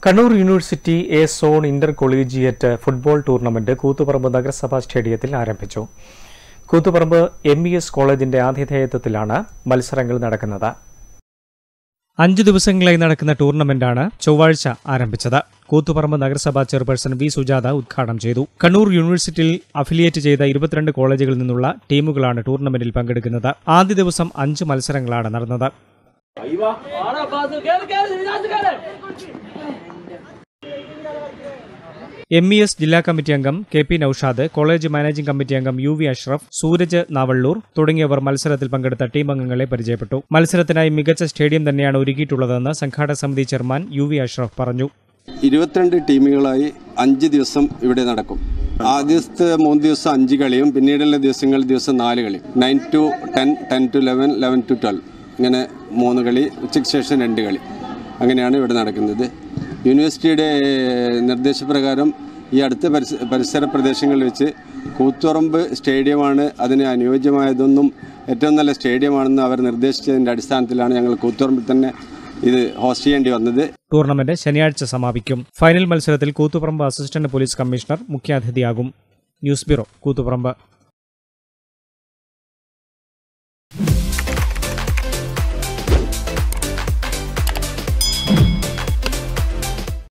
Kannur university A zone intercollegiate football tournament Koothuparamba നഗരസഭാ സ്റ്റേഡിയത്തിൽ ആരംഭിച്ചു കൂത്തുപറമ്പ് എം ഇ എസ് കോളേജിന്റെ ആതിഥേയത്വത്തിലാണ് മത്സരങ്ങൾ നടക്കുന്നത് അഞ്ചു ദിവസങ്ങളായി നടക്കുന്ന ടൂർണമെന്റാണ് ചൊവ്വാഴ്ച ആരംഭിച്ചത് കൂത്തുപറമ്പ് നഗരസഭാ ചെയർപേഴ്സൺ വി സുജാത ഉദ്ഘാടനം ചെയ്തു കണ്ണൂർ യൂണിവേഴ്സിറ്റിയിൽ അഫിലിയേറ്റ് ചെയ്ത ഇരുപത്തിരണ്ട് കോളേജുകളിൽ നിന്നുള്ള ടീമുകളാണ് ടൂർണമെന്റിൽ പങ്കെടുക്കുന്നത് ആദ്യ ദിവസം അഞ്ച് മത്സരങ്ങളാണ് നടന്നത് എം ഇ എസ് ജില്ലാ കമ്മിറ്റി അംഗം K P Naushad college managing committee അംഗം യു വി അഷ്റഫ് സൂരജ് നാവള്ളൂർ തുടങ്ങിയവർ മത്സരത്തിൽ പങ്കെടുത്ത ടീം അംഗങ്ങളെ പരിചയപ്പെട്ടു മത്സരത്തിനായി മികച്ച സ്റ്റേഡിയം തന്നെയാണ് ഒരുക്കിയിട്ടുള്ളതെന്ന് സംഘാടക സമിതി ചെയർമാൻ യു വി അഷ്റഫ് പറഞ്ഞു ഇരുപത്തിരണ്ട് ടീമുകളായി അഞ്ച് ദിവസം ഇവിടെ നടക്കും ആദ്യത്തെ മൂന്ന് ദിവസം അഞ്ച് കളിയും പിന്നീടുള്ള ദിവസങ്ങൾ ദിവസം നാല് കളി nine to ten ten to eleven eleven to twelve ഇങ്ങനെ മൂന്ന് കളി ഉച്ചയ്ക്ക് ശേഷം രണ്ട് കളി അങ്ങനെയാണ് ഇവിടെ നടക്കുന്നത് യൂണിവേഴ്സിറ്റിയുടെ നിർദ്ദേശപ്രകാരം ഈ അടുത്ത പരിസ പരിസര പ്രദേശങ്ങളിൽ വെച്ച് കൂത്തുറമ്പ് സ്റ്റേഡിയമാണ് അതിന് അനുയോജ്യമായതൊന്നും ഏറ്റവും നല്ല സ്റ്റേഡിയമാണെന്ന് അവർ നിർദ്ദേശിച്ചതിൻ്റെ അടിസ്ഥാനത്തിലാണ് ഞങ്ങൾ കൂത്തുറമ്പിൽ തന്നെ ഇത് ഹോസ്റ്റ് ചെയ്യേണ്ടി വന്നത് ടൂർണമെന്റ് ശനിയാഴ്ച സമാപിക്കും ഫൈനൽ മത്സരത്തിൽ കൂത്തുപറമ്പ് അസിസ്റ്റന്റ് പോലീസ് കമ്മീഷണർ മുഖ്യാതിഥിയാകും ന്യൂസ് ബ്യൂറോ കൂത്തുപറമ്പ്